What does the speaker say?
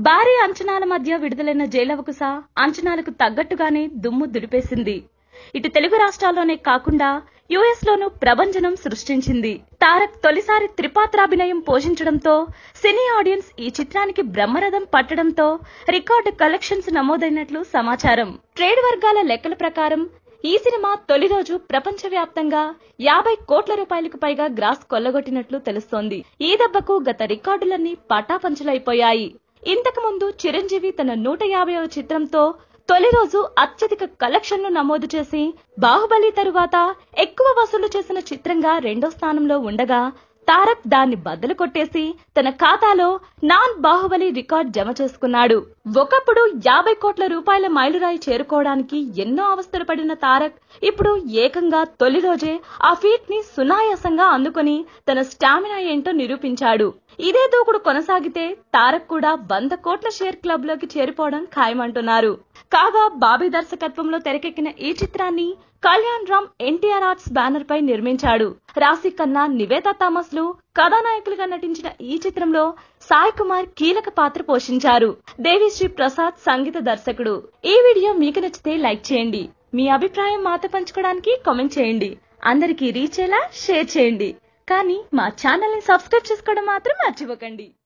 భారీ అంచనాల మధ్య విడుదలైన జైలవకుశ అంచనాలకు తగ్గట్టుగానే దుమ్ము దులిపేసింది ఇటు తెలుగు రాష్ట్రాల్లోనే కాకుండా యుఎస్ లోనూ ప్రభంజనం సృష్టించింది తారక్ తొలిసారి త్రిపాత్రాభినయం పోషించడంతో సినీ ఆడియన్స్ ఈ చిత్రానికి బ్రహ్మరథం పట్టడంతో రికార్డు కలెక్షన్స్ నమోదైనట్లు సమాచారం ట్రేడ్ వర్గాల లెక్కల ప్రకారం ఈ సినిమా తొలి రోజు ప్రపంచవ్యాప్తంగా యాభై కోట్ల రూపాయలకు పైగా గ్రాస్ కొల్లగొట్టినట్లు తెలుస్తోంది ఈ దెబ్బకు గత రికార్డులన్నీ పటాపంచలైపోయాయి ఇంతకు ముందు చిరంజీవి తన నూట యాభైవ చిత్రంతో తొలి రోజు అత్యధిక కలెక్షన్లు నమోదు చేసి బాహుబలి తరువాత ఎక్కువ వసూలు చేసిన చిత్రంగా రెండో స్థానంలో ఉండగా తారక్ దాన్ని బద్దలు కొట్టేసి తన ఖాతాలో నాన్ బాహుబలి రికార్డ్ జమ చేసుకున్నాడు ఒకప్పుడు యాభై కోట్ల రూపాయల మైలురాయి చేరుకోవడానికి ఎన్నో అవస్థలు పడిన తారక్ ఇప్పుడు ఏకంగా తొలి రోజే ఆ ఫీట్ ని సునాయాసంగా అందుకొని తన స్టామినా ఏంటో నిరూపించాడు ఇదే దూకుడు కొనసాగితే తారక్ కూడా వంద కోట్ల షేర్ క్లబ్ లోకి చేరిపోవడం ఖాయమంటున్నారు కాగా బాబీ దర్శకత్వంలో తెరకెక్కిన ఈ చిత్రాన్ని కళ్యాణ్ రామ్ ఎన్టీఆర్ ఆర్ట్స్ బ్యానర్ పై నిర్మించాడు రాశి ఖన్నా నివేదా థామస్ లు కథానాయకులుగా నటించిన ఈ చిత్రంలో సాయి కుమార్ కీలక పాత్ర పోషించారు దేవిశ్రీ ప్రసాద్ సంగీత దర్శకుడు ఈ వీడియో మీకు నచ్చితే లైక్ చేయండి మీ అభిప్రాయం మాతో పంచుకోవడానికి కామెంట్ చేయండి అందరికీ రీచ్ అయ్యేలా షేర్ చేయండి కానీ మా ఛానల్ ని సబ్స్క్రైబ్ చేసుకోవడం మాత్రం మర్చిపోకండి